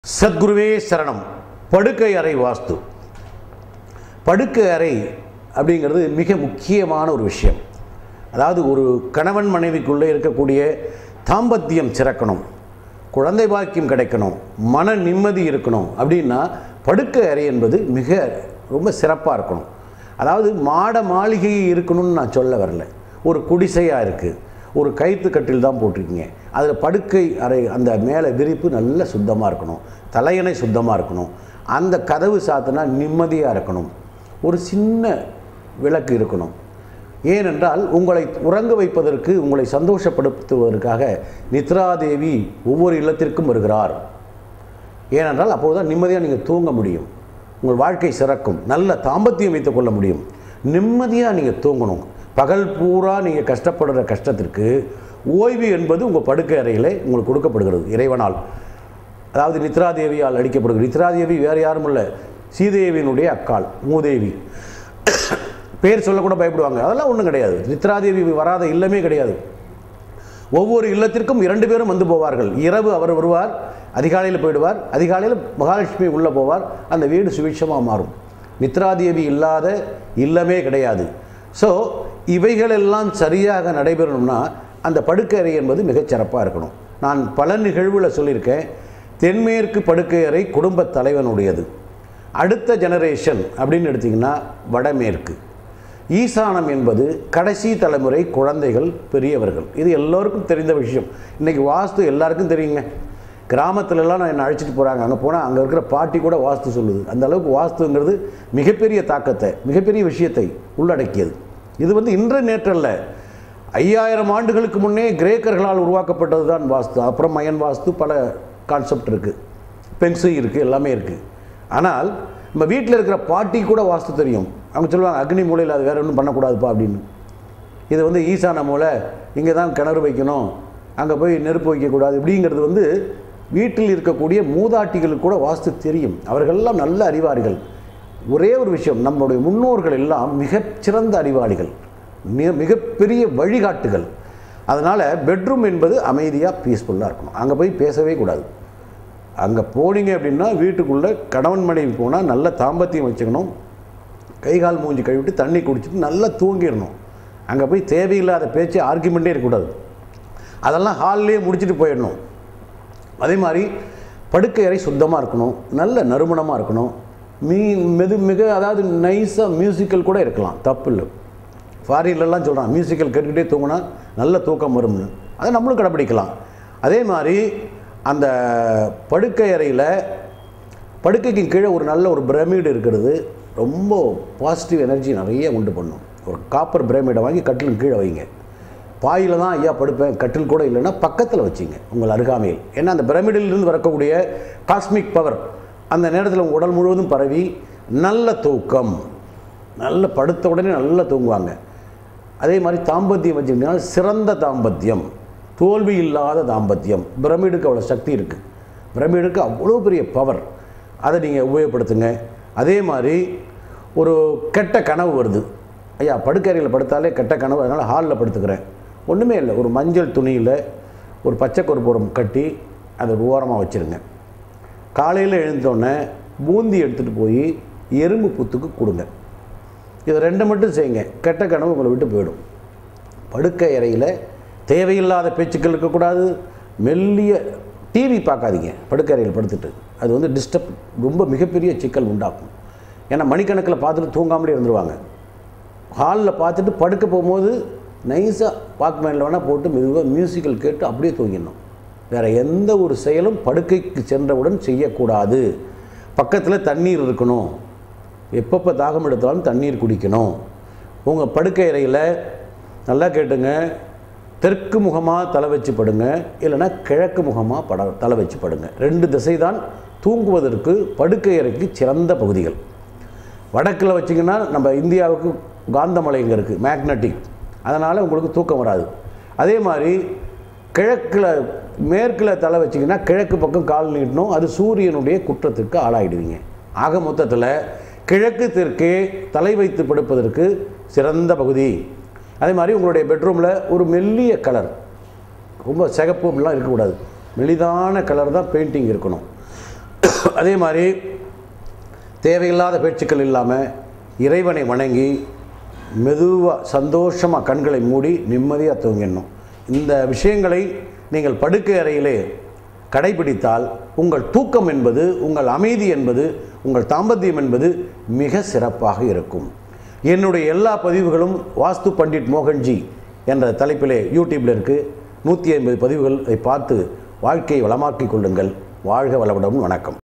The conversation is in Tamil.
சத்குருவே சரணம் படுக்கை அறை வாஸ்து படுக்கை அறை அப்படிங்கிறது மிக முக்கியமான ஒரு விஷயம் அதாவது ஒரு கணவன் மனைவிக்குள்ளே இருக்கக்கூடிய தாம்பத்தியம் சிறக்கணும் குழந்தை பாக்கியம் கிடைக்கணும் மன நிம்மதி இருக்கணும் அப்படின்னா படுக்கை அறை என்பது மிக ரொம்ப சிறப்பாக இருக்கணும் அதாவது மாட மாளிகை இருக்கணும்னு நான் சொல்ல வரல ஒரு குடிசையாக இருக்குது ஒரு கயிற்று கட்டில் தான் போட்டிருக்கீங்க அதில் படுக்கை அறை அந்த மேலே விரிப்பு நல்ல சுத்தமாக இருக்கணும் தலையணை சுத்தமாக இருக்கணும் அந்த கதவு சாத்தினா நிம்மதியாக இருக்கணும் ஒரு சின்ன விளக்கு இருக்கணும் ஏனென்றால் உங்களை உறங்க வைப்பதற்கு உங்களை சந்தோஷப்படுத்துவதற்காக நித்ராதேவி ஒவ்வொரு இல்லத்திற்கும் வருகிறார் ஏனென்றால் அப்போது தான் நிம்மதியாக நீங்கள் தூங்க முடியும் உங்கள் வாழ்க்கை சிறக்கும் நல்ல தாம்பத்தியம் வைத்துக் கொள்ள முடியும் நிம்மதியாக நீங்கள் தூங்கணும் பகல் பூரா நீங்கள் கஷ்டப்படுற கஷ்டத்திற்கு ஓய்வு என்பது உங்கள் படுக்கை அறையிலே உங்களுக்கு கொடுக்கப்படுகிறது இறைவனால் அதாவது நித்ராதேவியால் அடிக்கப்படுகிறது நித்ராதேவி வேறு யாரும் இல்லை சீதேவியினுடைய அக்காள் மூதேவி பேர் சொல்லக்கூட பயப்படுவாங்க அதெல்லாம் ஒன்றும் கிடையாது நித்ராதேவி வராத இல்லமே கிடையாது ஒவ்வொரு இல்லத்திற்கும் இரண்டு பேரும் வந்து போவார்கள் இரவு அவர் வருவார் அதிகாலையில் போயிடுவார் அதிகாலையில் மகாலட்சுமி உள்ளே போவார் அந்த வீடு சுபிட்சமாக மாறும் நித்ராதேவி இல்லாத இல்லமே கிடையாது ஸோ இவைகளெல்லாம் சரியாக நடைபெறணும்னா அந்த படுக்கை அறை என்பது மிகச் சிறப்பாக இருக்கணும் நான் பல நிகழ்வில் சொல்லியிருக்கேன் தென்மேற்கு படுக்கை அறை குடும்பத் தலைவனுடையது அடுத்த ஜெனரேஷன் அப்படின்னு எடுத்திங்கன்னா வடமேற்கு ஈசானம் என்பது கடைசி தலைமுறை குழந்தைகள் பெரியவர்கள் இது எல்லோருக்கும் தெரிந்த விஷயம் இன்றைக்கி வாஸ்து எல்லாருக்கும் தெரியுங்க கிராமத்துலலாம் நான் என்னை அழைச்சிட்டு போகிறாங்க அங்கே போனால் அங்கே இருக்கிற பாட்டி கூட வாஸ்து சொல்லுது அந்த அளவுக்கு வாஸ்துங்கிறது மிகப்பெரிய தாக்கத்தை மிகப்பெரிய விஷயத்தை உள்ளடக்கியது இது வந்து இன்று நேற்றல்ல ஐயாயிரம் ஆண்டுகளுக்கு முன்னே கிரேக்கர்களால் உருவாக்கப்பட்டது தான் வாஸ்து அப்புறம் மயன் வாஸ்து பல கான்செப்ட் இருக்குது பென்சு இருக்குது எல்லாமே இருக்குது ஆனால் நம்ம வீட்டில் இருக்கிற பாட்டி கூட வாஸ்து தெரியும் அவங்க சொல்லுவாங்க அக்னி மூலையில் அது வேறு ஒன்றும் பண்ணக்கூடாதுப்பா அப்படின்னு இது வந்து ஈசான மூலை இங்கே தான் கிணறு வைக்கணும் அங்கே போய் நெருப்பு வைக்கக்கூடாது இப்படிங்கிறது வந்து வீட்டில் இருக்கக்கூடிய மூதாட்டிகளுக்கு கூட வாஸ்து தெரியும் அவர்களெல்லாம் நல்ல அறிவாளிகள் ஒரே ஒரு விஷயம் நம்முடைய முன்னோர்கள் எல்லாம் மிகச்சிறந்த அறிவாளிகள் மிக மிகப்பெரிய வழிகாட்டுகள் அதனால் பெட்ரூம் என்பது அமைதியாக பீஸ்ஃபுல்லாக இருக்கணும் அங்கே போய் பேசவே கூடாது அங்கே போனீங்க அப்படின்னா வீட்டுக்குள்ளே கணவன் மனைவி போனால் நல்ல தாம்பத்தியம் வச்சுக்கணும் கை கால் மூஞ்சி கழுவிட்டு தண்ணி குடிச்சிட்டு நல்லா தூங்கிடணும் அங்கே போய் தேவையில்லாத பேச்சு ஆர்குமெண்ட்டே இருக்கக்கூடாது அதெல்லாம் ஹால்லேயே முடிச்சுட்டு போயிடணும் அதே மாதிரி படுக்கை அறை சுத்தமாக இருக்கணும் நல்ல நறுமணமாக இருக்கணும் மீ மெது மிக அதாவது நைஸாக மியூசிக்கல் கூட இருக்கலாம் தப்பு இல்லை ஃபாரின்லலாம் சொல்கிறான் மியூசிக்கல் கேட்டுக்கிட்டே தூங்கினா நல்ல தூக்கம் வரும்னு அதை நம்மளும் கடைப்பிடிக்கலாம் அதே மாதிரி அந்த படுக்கை அறையில் படுக்கைக்கு கீழே ஒரு நல்ல ஒரு பிரமிடு இருக்கிறது ரொம்ப பாசிட்டிவ் எனர்ஜி நிறைய உண்டு பண்ணும் ஒரு காப்பர் பிரமிடை வாங்கி கட்டிலுக்கு கீழே வைங்க பாயில் தான் ஐயா படுப்பேன் கட்டில் கூட இல்லைன்னா பக்கத்தில் வச்சிங்க உங்கள் அருகாமையில் ஏன்னா அந்த பிரமிடிலிருந்து வரக்கூடிய காஸ்மிக் பவர் அந்த நேரத்தில் உங்கள் உடல் முழுவதும் பரவி நல்ல தூக்கம் நல்ல படுத்த உடனே நல்லா தூங்குவாங்க அதே மாதிரி தாம்பத்தியம் வச்சுக்கிட்டீங்கன்னா சிறந்த தாம்பத்தியம் தோல்வி இல்லாத தாம்பத்தியம் பிரமிடுக்கு அவ்வளோ சக்தி இருக்குது பிரமிடுக்கு அவ்வளோ பெரிய பவர் அதை நீங்கள் உபயோகப்படுத்துங்க அதே மாதிரி ஒரு கெட்ட கனவு வருது ஐயா படுக்கறையில் படுத்தாலே கெட்ட கனவு அதனால் ஹாலில் படுத்துக்கிறேன் ஒன்றுமே இல்லை ஒரு மஞ்சள் துணியில் ஒரு பச்சை கருப்பூரம் கட்டி அதை ஒரு ஓரமாக வச்சுருங்க காலையில் எழுந்தோடனே பூந்தி எடுத்துகிட்டு போய் எறும்பு புத்துக்கு கொடுங்க இதை ரெண்டு மட்டும் செய்யுங்க கெட்ட கனவு உங்களை விட்டு போயிடும் படுக்கை அறையில் தேவையில்லாத பேச்சுக்கள் இருக்கக்கூடாது மெல்லிய டிவி பார்க்காதீங்க படுக்கை அறையில் படுத்துட்டு அது வந்து டிஸ்டர்ப் ரொம்ப மிகப்பெரிய சிக்கல் உண்டாக்கும் ஏன்னா மணிக்கணக்கில் பார்த்துட்டு தூங்காமலே இருந்துருவாங்க ஹாலில் பார்த்துட்டு படுக்க போகும்போது நைஸாக வாக்மேனில் வேணால் போட்டு மெதுவாக மியூசிக்கல் கேட்டு அப்படியே தூங்கிடணும் வேறு எந்த ஒரு செயலும் படுக்கைக்கு சென்றவுடன் செய்யக்கூடாது பக்கத்தில் தண்ணீர் இருக்கணும் எப்பப்போ தாகம் எடுத்தாலும் தண்ணீர் குடிக்கணும் உங்கள் படுக்கை அறையில் நல்லா கேட்டுங்க தெற்கு முகமாக தலை வச்சு படுங்க இல்லைன்னா கிழக்கு முகமாக பட தலை வச்சு படுங்க ரெண்டு திசை தான் தூங்குவதற்கு படுக்கை அறைக்கு சிறந்த பகுதிகள் வடக்கில் வச்சிங்கன்னா நம்ம இந்தியாவுக்கு காந்தமலை இங்கே இருக்குது மேக்னட்டிக் அதனால் உங்களுக்கு தூக்கம் வராது அதே மாதிரி கிழக்கில் மேற்கில் தலை வச்சிங்கன்னா கிழக்கு பக்கம் கால் நீட்டணும் அது சூரியனுடைய குற்றத்திற்கு ஆளாயிடுவீங்க ஆக மொத்தத்தில் கிழக்கு தெற்கே தலை வைத்து படுப்பதற்கு சிறந்த பகுதி அதே மாதிரி உங்களுடைய பெட்ரூமில் ஒரு மெல்லிய கலர் ரொம்ப சிகப்பு அப்படிலாம் இருக்கக்கூடாது மெலிதான கலர் தான் பெயிண்டிங் இருக்கணும் அதே மாதிரி தேவையில்லாத பேச்சுக்கள் இல்லாமல் இறைவனை வணங்கி மெதுவாக சந்தோஷமாக கண்களை மூடி நிம்மதியாக தூங்கிடணும் இந்த விஷயங்களை நீங்கள் படுக்கை அறையிலே கடைபிடித்தால் உங்கள் தூக்கம் என்பது உங்கள் அமைதி என்பது உங்கள் தாம்பத்தியம் என்பது மிக சிறப்பாக இருக்கும் என்னுடைய எல்லா பதிவுகளும் வாஸ்து பண்டிட் மோகன்ஜி என்ற தலைப்பிலே யூடியூப்பில் இருக்குது நூற்றி ஐம்பது பதிவுகளை பார்த்து வாழ்க்கையை வளமாக்கிக் கொள்ளுங்கள் வாழ்க வளமுடன் வணக்கம்